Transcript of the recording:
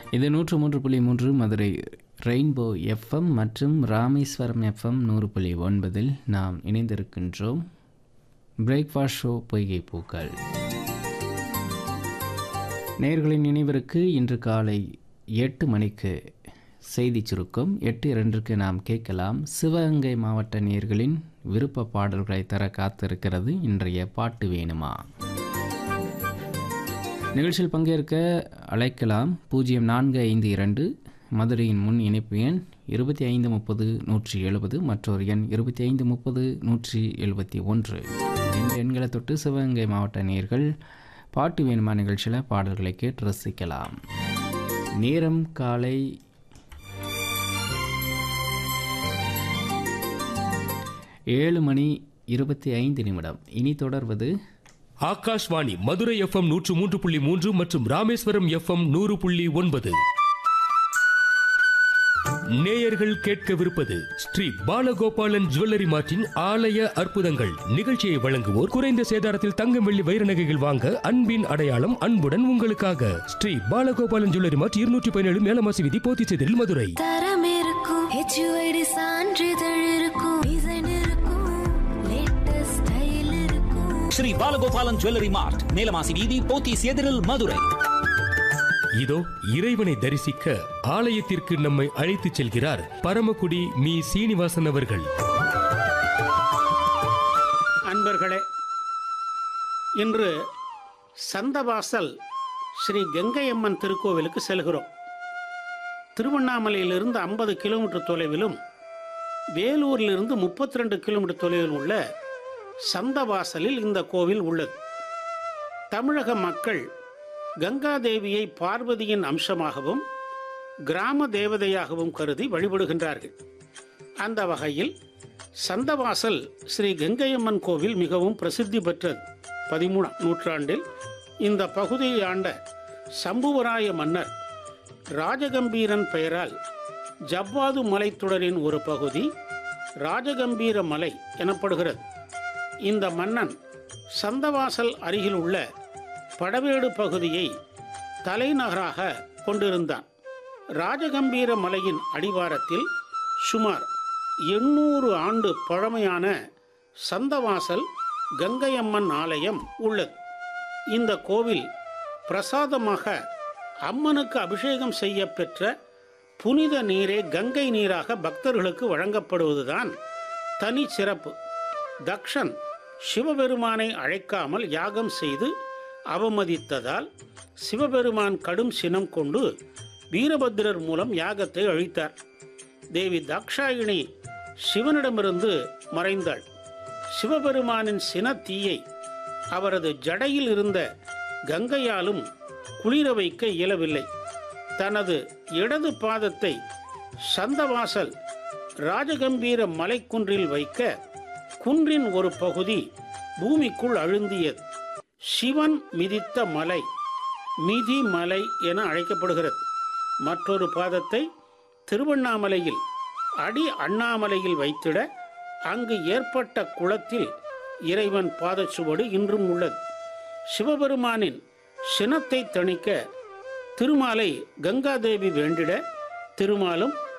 இது நூற்று மூன்று புள்ளி மூன்று மதுரை ரெயின்போ எஃப்எம் மற்றும் ராமேஸ்வரம் எஃப்எம் நூறு புள்ளி ஒன்பதில் நாம் இணைந்திருக்கின்றோம் பிரேக்ஃபாஸ்ட் ஷோ பொய்கை பூக்கள் நேர்களின் நினைவிற்கு இன்று காலை எட்டு மணிக்கு செய்தி சுருக்கம் எட்டு இரண்டுக்கு நாம் கேட்கலாம் சிவகங்கை மாவட்ட நேர்களின் விருப்ப பாடல்களை தர காத்திருக்கிறது இன்றைய பாட்டு வேணுமா நிகழ்ச்சியில் பங்கேற்க அழைக்கலாம் பூஜ்ஜியம் நான்கு ஐந்து இரண்டு மதுரையின் முன் இணைப்பு எண் இருபத்தி ஐந்து முப்பது நூற்றி எழுபது மற்றொரு எண் இருபத்தி ஐந்து முப்பது நூற்றி எழுபத்தி ஒன்று இந்த எண்களை தொட்டு சிவகங்கை மாவட்ட நேர்கள் பாட்டு வேணுமா நிகழ்ச்சியில் பாடல்களை கேட்டு ரசிக்கலாம் நேரம் காலை ஏழு மணி இருபத்தி ஐந்து நிமிடம் இனி தொடர்வது ஆகாஷ்வாணி மதுரை எஃப்எம் நூற்று மூன்று புள்ளி மூன்று மற்றும் ராமேஸ்வரம் எஃப்எம் நூறு புள்ளி ஒன்பது நேயர்கள் கேட்கவிருப்பது ஸ்ரீ பாலகோபாலன் ஜுவல்லரி மார்ட்டின் ஆலய அற்புதங்கள் நிகழ்ச்சியை வழங்குவோர் குறைந்த சேதாரத்தில் தங்கம் வெள்ளி வைர நகைகள் வாங்க அன்பின் அடையாளம் அன்புடன் உங்களுக்காக ஸ்ரீ பாலகோபாலன் ஜுவல்லரி மார்ட் இருநூற்றி பதினேழு மேலமாசி விதி போத்திச்செதில் மதுரை தரம் இருக்கும் ஹெச்யூஐடி சான்றிதழ் இருக்கும் டிசைன் இருக்கும் லேட்டஸ்ட் ஸ்டைல் இருக்கும் ஸ்ரீ பாலகோபாலன் ஜுவல்லரி மார்ட் மேலமாசி வீதி போத்தீஸ் எதிரில் மதுரை இதோ இறைவனை தரிசிக்க ஆலயத்திற்கு நம்மை அழைத்துச் செல்கிறார் பரமக்குடி மீ சீனிவாசன் அவர்கள் அன்பர்களே இன்று சந்தவாசல் ஸ்ரீ கங்கையம்மன் திருக்கோவிலுக்கு செல்கிறோம் திருவண்ணாமலையிலிருந்து ஐம்பது கிலோமீட்டர் தொலைவிலும் வேலூரிலிருந்து முப்பத்தி ரெண்டு கிலோமீட்டர் தொலைவில் உள்ள சந்தவாசலில் இந்த கோவில் உள்ளது தமிழக மக்கள் கங்காதேவியை பார்வதியின் அம்சமாகவும் கிராம தேவதையாகவும் கருதி வழிபடுகின்றார்கள் அந்த வகையில் சந்தவாசல் ஸ்ரீ கங்கையம்மன் கோவில் மிகவும் பிரசித்தி பெற்றது பதிமூணாம் நூற்றாண்டில் இந்த பகுதியை ஆண்ட சம்புவராய மன்னர் ராஜகம்பீரன் பெயரால் ஜவ்வாது மலைத்தொடரின் ஒரு பகுதி ராஜகம்பீர மலை எனப்படுகிறது இந்த மன்னன் சந்தவாசல் அருகில் உள்ள படவேடு பகுதியை தலைநகராக கொண்டிருந்தான் ராஜகம்பீர மலையின் அடிவாரத்தில் சுமார் எண்ணூறு ஆண்டு பழமையான சந்தவாசல் கங்கையம்மன் ஆலயம் உள்ளது இந்த கோவில் பிரசாதமாக அம்மனுக்கு அபிஷேகம் செய்ய பெற்ற புனித நீரே கங்கை நீராக பக்தர்களுக்கு வழங்கப்படுவதுதான் தனி சிறப்பு தக்ஷன் சிவபெருமானை அழைக்காமல் யாகம் செய்து அவமதித்ததால் சிவபெருமான் கடும் சினம் கொண்டு வீரபத்திரர் மூலம் யாகத்தை அழித்தார் தேவி தாக்ஷாயினி சிவனிடமிருந்து மறைந்தாள் சிவபெருமானின் சின தீயை அவரது ஜடையில் இருந்த கங்கையாலும் குளிர வைக்க இயலவில்லை தனது இடது பாதத்தை சந்தவாசல் ராஜகம்பீர மலைக்குன்றில் வைக்க குன்றின் ஒரு பகுதி பூமிக்குள் அழுந்தியது சிவன் மிதித்த மலை மிதி மலை என அழைக்கப்படுகிறது மற்றொரு பாதத்தை திருவண்ணாமலையில் அடி அண்ணாமலையில் வைத்திட அங்கு ஏற்பட்ட குளத்தில் இறைவன் பாதச்சுவடு இன்றும் உள்ளது சிவபெருமானின் சினத்தை தணிக்க திருமாலை கங்காதேவி வேண்டிட திருமாலும்